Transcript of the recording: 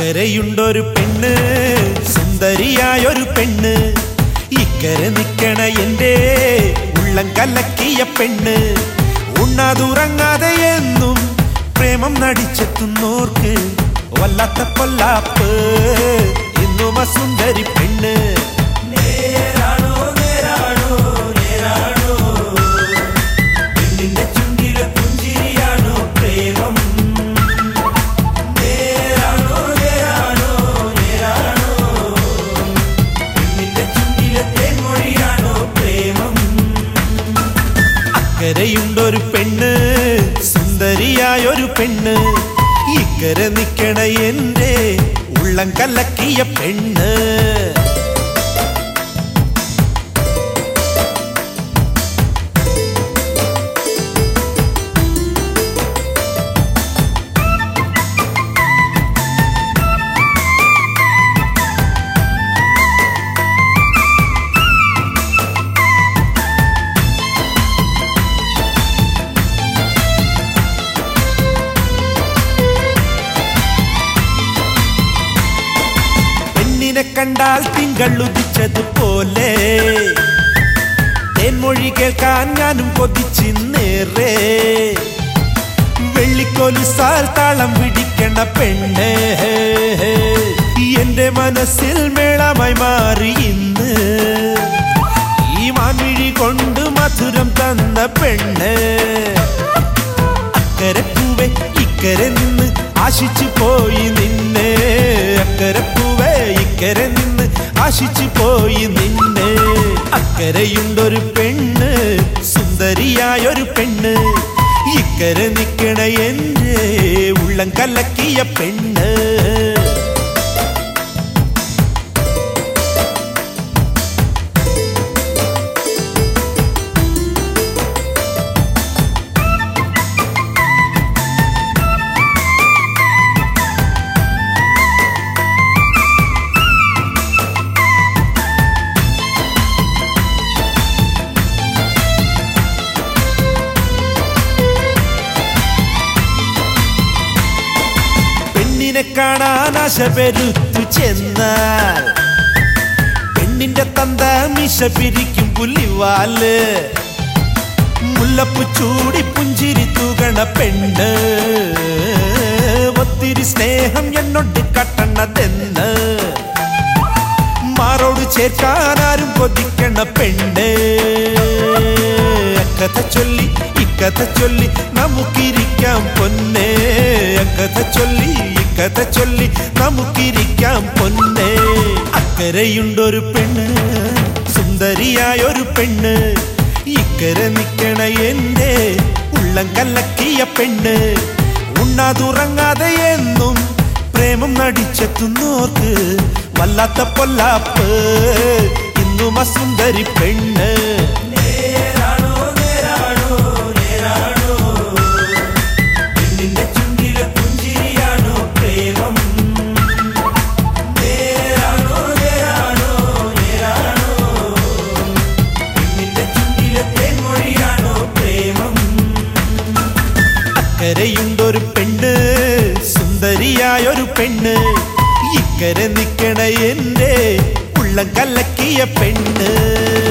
അക്കരയുണ്ടൊരു പെണ്ണ് സുന്ദരിയായൊരു പെണ്ണ് ഇക്കരെ നിക്കണ എന്റെ ഉള്ളം കലക്കിയ പെണ്ണ് ഉണ്ണാതുറങ്ങാതെ എന്നും പ്രേമം നടിച്ചെത്തുന്നോർക്ക് വല്ലാത്ത പൊല്ലാപ്പ് എന്നും ആ സുന്ദരി പെണ്ണ് നേരാണോ നേരാണോ നേരാണോ പെണ്ണിന്റെ ചുണ്ടിലെ പുഞ്ചിരിയാണോ പ്രേമം നേരാണോ നേരാണോ നേരാണോ പെണ്ണിന്റെ ചുണ്ടിലെ തേൻമൊഴിയാണോ പ്രേമം അക്കരയുണ്ടൊരു പെണ്ണ് സുന്ദരിയായൊരു പെണ്ണ് ഇക്കരെ നിക്കണ എന്റെ ഉള്ളം കലക്കിയ പെണ്ണ് പെണ്ണിനെ കണ്ടാൽ തിങ്കൾ ഉദിച്ചതുപോലെ തേൻമൊഴി കേൾക്കാൻ ഞാനും കൊതിച്ചിന്നേറെ വെള്ളിക്കൊലുസാൽ താളം പിടിക്കണ പെണ്ണ് എന്റെ മനസ്സിൽ മേളമായി മാറി ഇന്ന് ഈ മാൻമിഴി കൊണ്ട് മധുരം തന്ന പെണ്ണ് അക്കരെ പൂവേ ഇക്കരെ നിന്ന് ആശിച്ചു പോയി നിന്നെ അക്കരെ പൂവേ ഇക്കരെ നിന്ന് ആശിച്ചു പോയി നിന്നെ അക്കരയുണ്ടൊരു പെണ്ണ് സുന്ദരിയായൊരു പെണ്ണ് ഇക്കരെ നിക്കണ എന്റെ ഉള്ളം കലക്കിയ പെണ്ണ് പെണ്ണിനെ കാണാൻ ആശ പെരുത്തു ചെന്നാൽ പെണ്ണിന്റെ തന്ത മിശ പിരിക്കും പുലിവാല് മുല്ലപ്പു ചൂടി പുഞ്ചിരി തൂകണ പെണ്ണ് ഒത്തിരി സ്നേഹം എന്നോട് കട്ടണതെന്ന് മാറോട് ചേർക്കാൻ ആരും കൊതിക്കണ പെണ്ണ് അക്കഥ ചൊല്ലി ഇക്കഥ ചൊല്ലി നമുക്കിരിക്കാം പൊന്നേ അക്കഥ ചൊല്ലി ഇക്കഥ ചൊല്ലി നമുക്കിരിക്കാം പൊന്നേ അക്കരയുണ്ടൊരു പെണ്ണ് സുന്ദരിയായൊരു പെണ്ണ് ഇക്കരെ നിക്കണ എന്റെ ഉള്ളം കലക്കിയ പെണ്ണ് ഉണ്ണാതുറങ്ങാതെ എന്നും പ്രേമം നടിച്ചെത്തുന്നോർക്ക് വല്ലാത്ത പൊല്ലാപ്പ് ഇന്നും ആ സുന്ദരി പെണ്ണ് നേരാണോ നേരാണോ നേരാണോ പെണ്ണിന്റെ ചുണ്ടിലെ പുഞ്ചിരിയാണോ പ്രേമം നേരാണോ നേരാണോ നേരാണോ പെണ്ണിന്റെ ചുണ്ടിലെ തേൻമൊഴിയാണോ പ്രേമം അക്കരയുണ്ടൊരു പെണ്ണ് സുന്ദരിയായൊരു പെണ്ണ് ഇക്കരെ നിക്കണ എന്റെ ഉള്ളം കലക്കിയ പെണ്ണ്